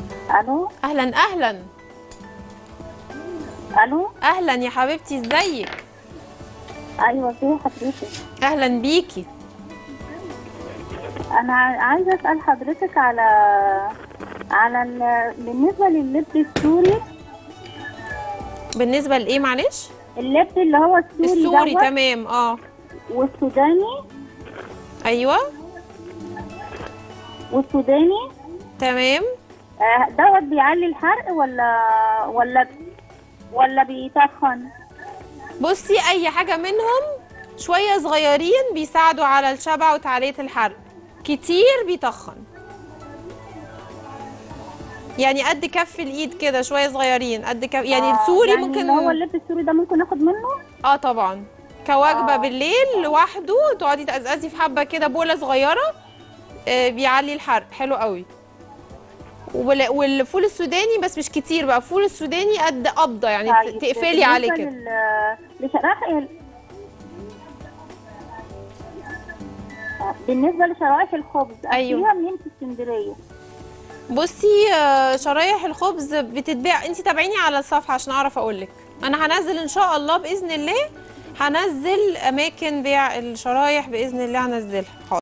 الو اهلا اهلا الو اهلا يا حبيبتي ازيك ايوه ازي حضرتك اهلا بيكي انا ع- عايزه اسال حضرتك على على ال... بالنسبه لللب السوري بالنسبه لايه معلش اللب اللي هو السوري السوري دوت تمام اه والسوداني ايوه والسوداني تمام آه، دوت بيعلي الحرق ولا ولا ولا بيتخن بصي اي حاجه منهم شويه صغيرين بيساعدوا على الشبع وتعليه الحرق كتير بيتخن يعني قد كف الايد كده شويه صغيرين قد كف يعني آه، السوري يعني ممكن اللي هو اللب السوري ده ممكن اخد منه اه طبعا كوجبه آه. بالليل لوحده تقعدي تقزقزي في حبه كده بوله صغيره آه، بيعلي الحرق حلو قوي وال- والفول السوداني بس مش كتير بقى فول السوداني قد قبضه يعني طيب، ت- تقفلي بالنسبة عليه كده لل- لشرائح ال- آه، بالنسبه لشرائح الخبز أيوه. اشتريها منين في اسكندريه بصي آه، شرايح الخبز بتتباع انت تابعيني على الصفحه عشان اعرف اقول لك انا هنزل ان شاء الله باذن الله هنزل اماكن بيع الشرايح باذن الله هنزلها حاضر